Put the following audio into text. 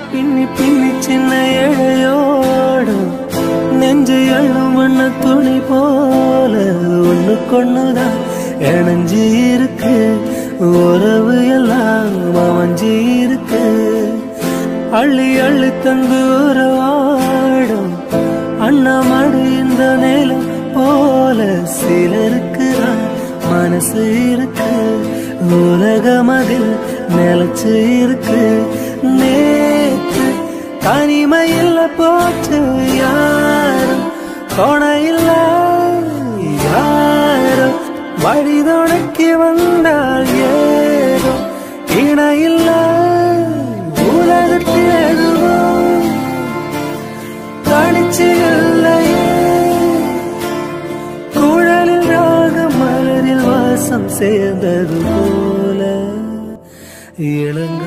பின்னி பின்னி சின்ன இழையோடும் நெஞ்சு எள்ளும் வண்ண துணி போல ஒண்ணுக்கொண்ணுதான் இணைஞ்சு இருக்கு உறவு எல்லாம் அமைஞ்சு இருக்கு அள்ளி அள்ளி தந்து உறவாடும் அண்ணாமடு இந்த நேலம் போல சிலருக்கு தான் மனசு இருக்கு உலகம் அதில் நிலச்சு இருக்கு நேற்று தனிமையில் போச்சு யாரும் துணையில்ல யாரோ வழி துணைக்கு வந்தால் ஏதோ இணையில்ல உலகத்தில் எதுவும் தனிச்சு இல்லையே குழலில் ராகம் மலரில் வாசம் சேர்ந்தது போல இளங்க